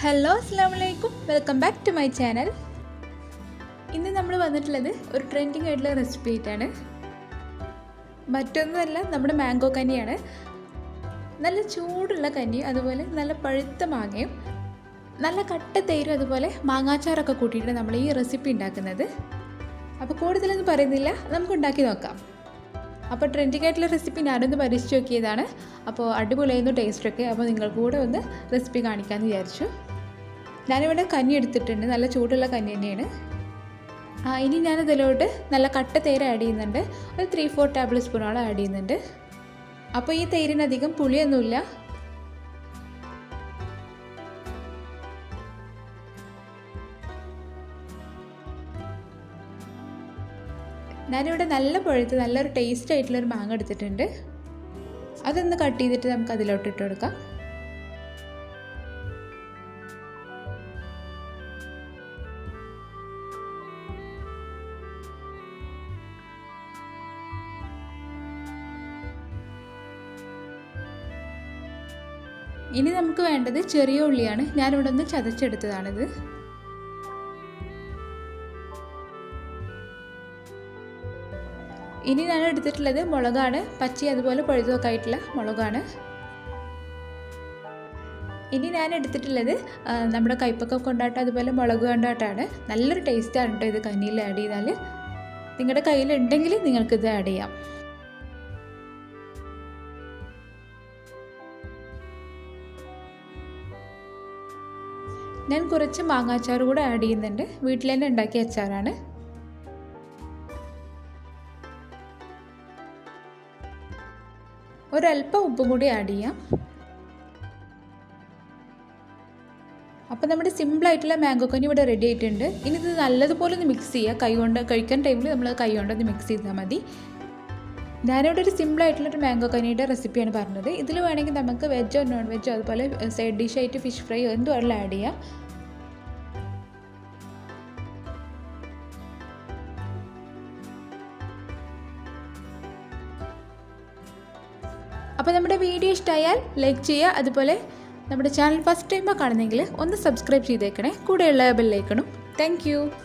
hello അസ്സാം വലൈക്കും welcome back to my channel ഇന്ന് നമ്മൾ വന്നിട്ടുള്ളത് ഒരു ട്രെൻഡിങ് ആയിട്ടുള്ള റെസിപ്പി ആയിട്ടാണ് മറ്റൊന്നുമല്ല നമ്മുടെ മാംഗോ കനിയാണ് നല്ല ചൂടുള്ള കനിയും അതുപോലെ നല്ല പഴുത്ത മാങ്ങയും നല്ല കട്ട തൈരും അതുപോലെ മാങ്ങാച്ചാറൊക്കെ കൂട്ടിയിട്ട് നമ്മൾ ഈ റെസിപ്പി ഉണ്ടാക്കുന്നത് അപ്പോൾ കൂടുതലൊന്നും പറയുന്നില്ല നമുക്ക് ഉണ്ടാക്കി നോക്കാം അപ്പോൾ ട്രെൻഡിങ് ആയിട്ടുള്ള റെസിപ്പി ഞാനൊന്ന് പരീക്ഷിച്ച് നോക്കിയതാണ് അപ്പോൾ അടിപൊളിയായിരുന്നു ടേസ്റ്റൊക്കെ അപ്പോൾ നിങ്ങൾക്ക് കൂടെ ഒന്ന് റെസിപ്പി കാണിക്കാമെന്ന് വിചാരിച്ചു ഞാനിവിടെ കഞ്ഞി എടുത്തിട്ടുണ്ട് നല്ല ചൂടുള്ള കഞ്ഞി തന്നെയാണ് ആ ഇനി ഞാനതിലോട്ട് നല്ല കട്ട തേര് ആഡ് ചെയ്യുന്നുണ്ട് ഒരു ത്രീ ഫോർ ടേബിൾ സ്പൂണോളം ആഡ് ചെയ്യുന്നുണ്ട് അപ്പോൾ ഈ തേരിനധികം പുളിയൊന്നുമില്ല ഞാനിവിടെ നല്ല പഴുത്ത് നല്ലൊരു ടേസ്റ്റ് ആയിട്ടുള്ളൊരു മാങ്ങ എടുത്തിട്ടുണ്ട് അതൊന്ന് കട്ട് ചെയ്തിട്ട് നമുക്ക് അതിലോട്ട് ഇട്ട് കൊടുക്കാം ഇനി നമുക്ക് വേണ്ടത് ചെറിയ ഉള്ളിയാണ് ഞാനിവിടെ ഒന്ന് ചതച്ചെടുത്തതാണിത് ഇനി ഞാൻ എടുത്തിട്ടുള്ളത് മുളകാണ് പച്ച അതുപോലെ പഴുതൊക്കെ ആയിട്ടുള്ള മുളകാണ് ഇനി ഞാൻ എടുത്തിട്ടുള്ളത് നമ്മുടെ കൈപ്പൊക്കെ കൊണ്ടാട്ടം അതുപോലെ മുളക് കൊണ്ടാട്ടമാണ് നല്ലൊരു ടേസ്റ്റാണ് കേട്ടോ ഇത് കഞ്ഞിയിൽ ആഡ് ചെയ്താൽ നിങ്ങളുടെ കയ്യിലുണ്ടെങ്കിൽ നിങ്ങൾക്കിത് ആഡ് ചെയ്യാം ഞാൻ കുറച്ച് മാങ്ങാച്ചാറ് കൂടെ ആഡ് ചെയ്യുന്നുണ്ട് വീട്ടിൽ തന്നെ ഉണ്ടാക്കിയ അച്ചാറാണ് ഒരല്പം ഉപ്പും കൂടി ആഡ് ചെയ്യാം അപ്പോൾ നമ്മുടെ സിമ്പിളായിട്ടുള്ള മാംഗോ കനി ഇവിടെ റെഡി ആയിട്ടുണ്ട് ഇനി ഇത് നല്ലതുപോലെ ഒന്ന് മിക്സ് ചെയ്യുക കൈ കൊണ്ട് കഴിക്കാൻ ടൈമിൽ നമ്മൾ കൈ കൊണ്ട് ഒന്ന് മിക്സ് ചെയ്താൽ മതി ഞാനിവിടെ ഒരു സിമ്പിളായിട്ടുള്ളൊരു മാംഗോ കനിയുടെ റെസിപ്പിയാണ് പറഞ്ഞത് ഇതിൽ വേണമെങ്കിൽ നമുക്ക് വെജോ നോൺ വെജോ അതുപോലെ സൈഡ് ഡിഷായിട്ട് ഫിഷ് ഫ്രൈ എന്ത് വേണമെങ്കിലും ആഡ് ചെയ്യാം അപ്പോൾ നമ്മുടെ വീഡിയോ ഇഷ്ടമായാൽ ലൈക്ക് ചെയ്യുക അതുപോലെ നമ്മുടെ ചാനൽ ഫസ്റ്റ് ടൈമാണ് കാണുന്നെങ്കിൽ ഒന്ന് സബ്സ്ക്രൈബ് ചെയ്തേക്കണേ കൂടെയുള്ള ബെല്ലൈക്കണും താങ്ക്